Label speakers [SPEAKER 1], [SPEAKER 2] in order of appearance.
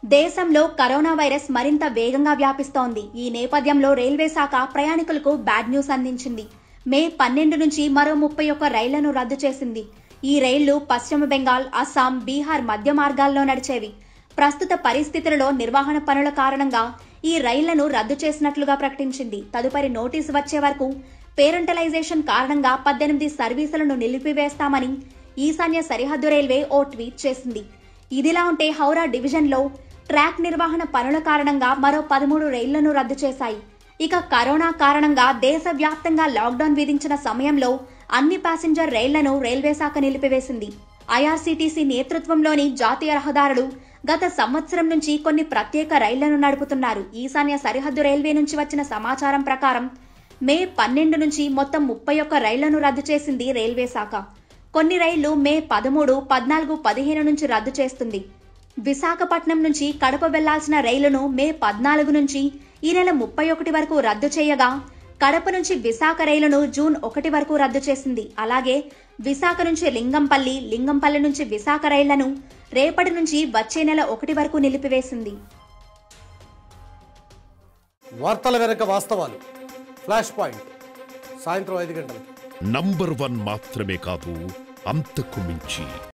[SPEAKER 1] దేశంలో corona virus మరింత వేగంగా వ్యాపిస్తోంది ఈ నేపథ్యంలో రైల్వే శాఖ ప్రయాణికులకు బ్యాడ్ న్యూస్ అందించింది మే పన్నెండు నుంచి మరో ముప్పై ఒక్క రైళ్లను రద్దు చేసింది ఈ రైళ్లు పశ్చిమ బెంగాల్ అస్సాం బీహార్ మధ్య మార్గాల్లో నడిచేవి ప్రస్తుత పరిస్థితులలో నిర్వహణ పనుల కారణంగా ఈ రైళ్లను రద్దు చేసినట్లుగా ప్రకటించింది తదుపరి నోటీసు వచ్చే వరకు పేరెంటలైజేషన్ కారణంగా పద్దెనిమిది సర్వీసులను నిలిపివేస్తామని ఈశాన్య సరిహద్దు రైల్వే ఓ ట్వీట్ చేసింది ఇదిలా ఉంటే హౌరా డివిజన్లో ట్రాక్ నిర్వహణ పనుల కారణంగా మరో పదమూడు రైళ్లను రద్దు చేశాయి ఇక కరోనా కారణంగా దేశవ్యాప్తంగా లాక్డౌన్ విధించిన సమయంలో అన్ని ప్యాసింజర్ రైళ్లను రైల్వే శాఖ నిలిపివేసింది ఐఆర్సీటీసీ నేతృత్వంలోని జాతీయ రహదారులు గత సంవత్సరం నుంచి కొన్ని ప్రత్యేక రైళ్లను నడుపుతున్నారు ఈశాన్య సరిహద్దు రైల్వే నుంచి వచ్చిన సమాచారం ప్రకారం మే పన్నెండు నుంచి మొత్తం ముప్పై ఒక్క రైళ్లను రద్దు చేసింది రైల్వే శాఖ కొన్ని రైళ్లు మే పదమూడు పద్నాలుగు పదిహేను నుంచి రద్దు చేస్తుంది విశాఖపట్నం నుంచి కడప వెళ్లాల్సిన రైలును మే పద్నాలుగు నుంచి ఈ నెల ముప్పై ఒకటి వరకు రద్దు చేయగా కడప నుంచి విశాఖ రైలును జూన్ ఒకటి వరకు రద్దు చేసింది అలాగే విశాఖ నుంచి లింగంపల్లి లింగంపల్లి నుంచి విశాఖ రైళ్లను రేపటి నుంచి వచ్చే నెల ఒకటి వరకు నిలిపివేసింది
[SPEAKER 2] వార్తల వెనక వాస్తవాలు ఫ్లాష్ పాయింట్ సాయంత్రం ఐదు గంటలకి
[SPEAKER 3] నంబర్ వన్ మాత్రమే కాదు అంతకు మించి